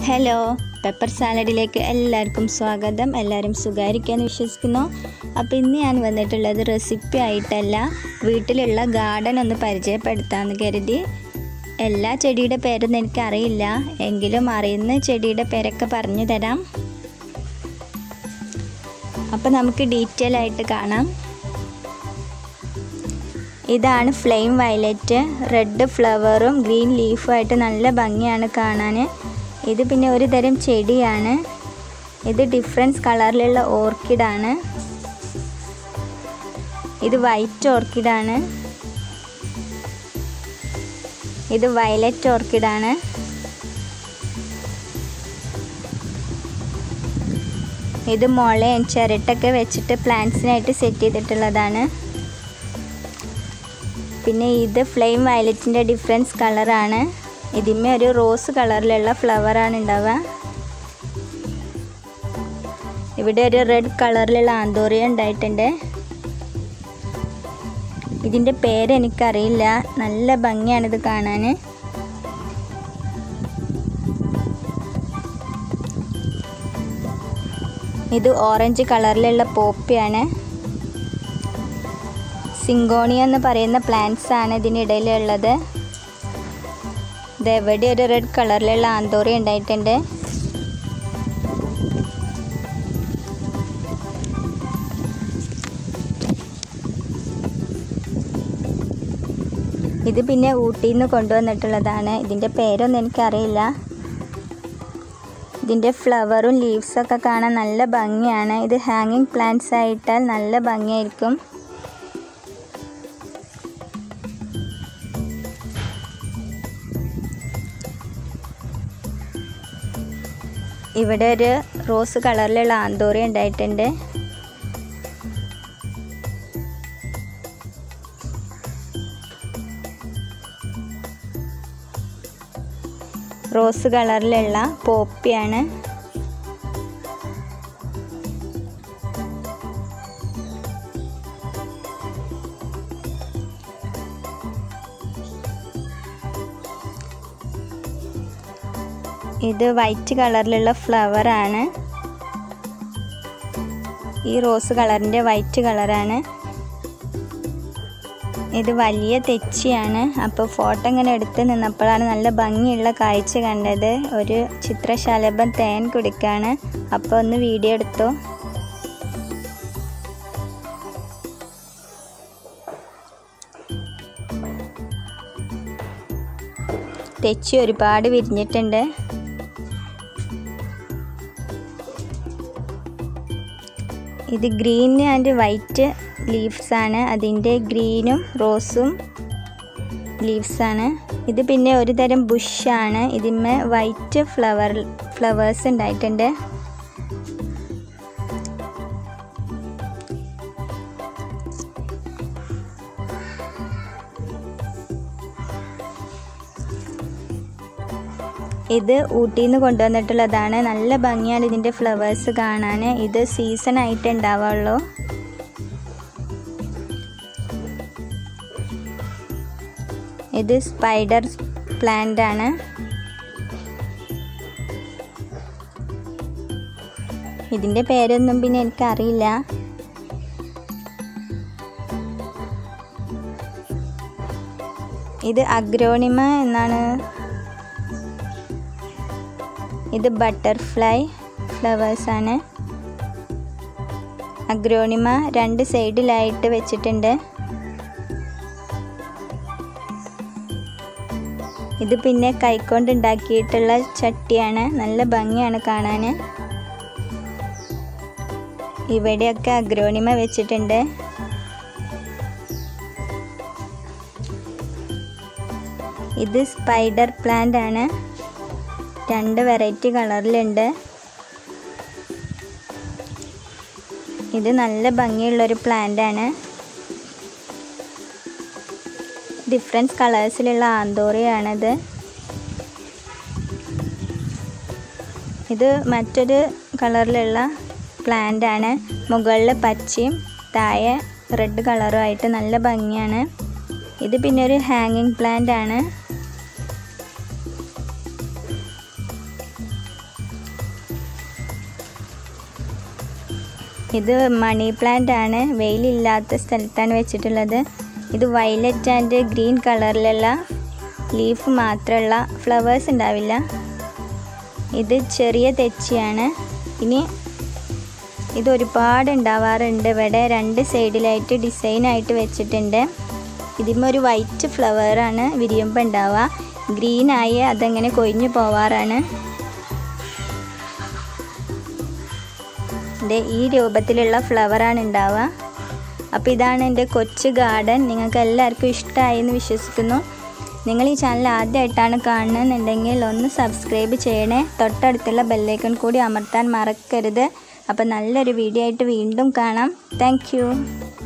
hello pepper സാലഡിലേക്ക് എല്ലാവർക്കും സ്വാഗതം എല്ലാവരും സുഖമായിരിക്കാന്ന് വിശ്വസിക്കുന്നു അപ്പോൾ ഇന്ന് ഞാൻ വന്നിട്ടുള്ളത് റെസിപ്പി ആയിട്ടല്ല വീട്ടിലുള്ള ഗാർഡൻ ഒന്ന് പരിചയപ്പെടുത്താമെന്ന് കരുതി എല്ലാ ചെടിയുടെ പേരൊന്നും എനിക്കറിയില്ല എങ്കിലും അറിയുന്ന ചെടിയുടെ പേരൊക്കെ പറഞ്ഞു തരാം അപ്പോൾ നമുക്ക് ഡീറ്റെയിൽ ആയിട്ട് കാണാം ഇതാണ് ഫ്ലെയിം വയലറ്റ് റെഡ് ഫ്ലവറും ഗ്രീൻ ലീഫും ആയിട്ട് നല്ല ഭംഗിയാണ് കാണാൻ ഇത് പിന്നെ ഒരു തരം ചെടിയാണ് ഇത് ഡിഫറൻസ് കളറിലുള്ള ഓർക്കിഡാണ് ഇത് വൈറ്റ് ഓർക്കിഡാണ് ഇത് വയലറ്റ് ഓർക്കിഡാണ് ഇത് മുളയും ചിരട്ടൊക്കെ വെച്ചിട്ട് പ്ലാന്റ്സിനായിട്ട് സെറ്റ് ചെയ്തിട്ടുള്ളതാണ് പിന്നെ ഇത് ഫ്ലെയിം വയലറ്റിൻ്റെ ഡിഫറൻസ് കളറാണ് ഇതിന്മേ ഒരു റോസ് കളറിലുള്ള ഫ്ലവറാണ് ഉണ്ടാവുക ഇവിടെ ഒരു റെഡ് കളറിലുള്ള ആന്തോറിയ ഉണ്ടായിട്ടുണ്ട് ഇതിൻ്റെ പേര് എനിക്കറിയില്ല നല്ല ഭംഗിയാണിത് കാണാൻ ഇത് ഓറഞ്ച് കളറിലുള്ള പോപ്പിയാണ് സിങ്കോണിയ എന്ന് പറയുന്ന പ്ലാന്റ്സ് ആണ് ഇതിനിടയിലുള്ളത് ഇത് എവിടെ ഒരു റെഡ് കളറിലുള്ള ആന്തോറി ഉണ്ടായിട്ടുണ്ട് ഇത് പിന്നെ ഊട്ടിയിൽ നിന്ന് കൊണ്ടുവന്നിട്ടുള്ളതാണ് ഇതിൻ്റെ പേരൊന്നും എനിക്കറിയില്ല ഇതിൻ്റെ ഫ്ലവറും ലീവ്സൊക്കെ കാണാൻ നല്ല ഭംഗിയാണ് ഇത് ഹാങ്ങിങ് പ്ലാന്റ്സ് ആയിട്ടാൽ നല്ല ഭംഗിയായിരിക്കും ഇവിടെ ഒരു റോസ് കളറിലുള്ള ആന്തോറി ഉണ്ടായിട്ടുണ്ട് റോസ് കളറിലുള്ള പോപ്പിയാണ് ഇത് വൈറ്റ് കളറിലുള്ള ഫ്ലവർ ആണ് ഈ റോസ് കളറിൻ്റെ വൈറ്റ് കളറാണ് ഇത് വലിയ തെച്ചിയാണ് അപ്പോൾ ഫോട്ടോ ഇങ്ങനെ എടുത്ത് നിന്നപ്പോഴാണ് നല്ല ഭംഗിയുള്ള കാഴ്ച കണ്ടത് ഒരു ചിത്രശലഭം തേൻ കുടിക്കാണ് അപ്പോൾ ഒന്ന് വീഡിയോ എടുത്തു തെച്ചി ഒരുപാട് വിരിഞ്ഞിട്ടുണ്ട് ഇത് ഗ്രീൻ ആൻഡ് വൈറ്റ് ലീവ്സ് ആണ് അതിൻ്റെ ഗ്രീനും റോസും ലീവ്സ് ആണ് ഇത് പിന്നെ ഒരു തരം ബുഷാണ് ഇതിന്മേ വൈറ്റ് ഫ്ലവർ ഫ്ലവേഴ്സ് ഉണ്ടായിട്ടുണ്ട് ഇത് ഊട്ടിയിൽ നിന്ന് കൊണ്ടുവന്നിട്ടുള്ളതാണ് നല്ല ഭംഗിയാണ് ഇതിൻ്റെ ഫ്ലവേഴ്സ് കാണാൻ ഇത് സീസൺ ആയിട്ട് ഉണ്ടാവുള്ളൂ ഇത് സ്പൈഡർ പ്ലാന്റ് ആണ് ഇതിൻ്റെ പേരൊന്നും പിന്നെ എനിക്കറിയില്ല ഇത് അഗ്രോണിമ എന്നാണ് ഇത് ബട്ടർഫ്ലൈ ഫ്ലവേഴ്സ് ആണ് അഗ്രോണിമ രണ്ട് സൈഡിലായിട്ട് വെച്ചിട്ടുണ്ട് ഇത് പിന്നെ കൈക്കൊണ്ട് ഉണ്ടാക്കിയിട്ടുള്ള ചട്ടിയാണ് നല്ല ഭംഗിയാണ് കാണാൻ ഇവിടെയൊക്കെ അഗ്രോണിമ വെച്ചിട്ടുണ്ട് ഇത് സ്പൈഡർ പ്ലാന്റ് ആണ് രണ്ട് വെറൈറ്റി കളറിലുണ്ട് ഇത് നല്ല ഭംഗിയുള്ളൊരു പ്ലാന്റ് ആണ് ഡിഫറെൻറ്റ് കളേഴ്സിലുള്ള ആന്തോറിയാണിത് ഇത് മറ്റൊരു കളറിലുള്ള പ്ലാന്റ് ആണ് മുകളിൽ പച്ചയും താഴെ റെഡ് കളറും ആയിട്ട് നല്ല ഭംഗിയാണ് ഇത് പിന്നെ ഒരു ഹാങ്ങിങ് പ്ലാന്റ് ആണ് ഇത് മണി പ്ലാന്റ് ആണ് വെയിലില്ലാത്ത സ്ഥലത്താണ് വെച്ചിട്ടുള്ളത് ഇത് വയലറ്റ് ആൻഡ് ഗ്രീൻ കളറിലുള്ള ലീഫ് മാത്രമുള്ള ഫ്ലവേഴ്സ് ഉണ്ടാവില്ല ഇത് ചെറിയ തെച്ചിയാണ് ഇനി ഇത് ഒരുപാട് ഉണ്ടാവാറുണ്ട് ഇവിടെ രണ്ട് സൈഡിലായിട്ട് ഡിസൈനായിട്ട് വെച്ചിട്ടുണ്ട് ഇതിന്മേ ഒരു വൈറ്റ് ഫ്ലവറാണ് വിരിയുമ്പോൾ ഉണ്ടാവുക ഗ്രീനായി അതങ്ങനെ കൊഴിഞ്ഞു പോവാറാണ് ഇത് ഈ രൂപത്തിലുള്ള ഫ്ലവറാണ് ഉണ്ടാവുക അപ്പോൾ ഇതാണ് എൻ്റെ കൊച്ചു ഗാർഡൻ നിങ്ങൾക്ക് എല്ലാവർക്കും ഇഷ്ടമായി എന്ന് വിശ്വസിക്കുന്നു നിങ്ങൾ ഈ ചാനൽ ആദ്യമായിട്ടാണ് കാണുന്നതെന്നുണ്ടെങ്കിൽ ഒന്ന് സബ്സ്ക്രൈബ് ചെയ്യണേ തൊട്ടടുത്തുള്ള ബെല്ലൈക്കൺ കൂടി അമർത്താൻ മറക്കരുത് അപ്പോൾ നല്ലൊരു വീഡിയോ ആയിട്ട് വീണ്ടും കാണാം താങ്ക്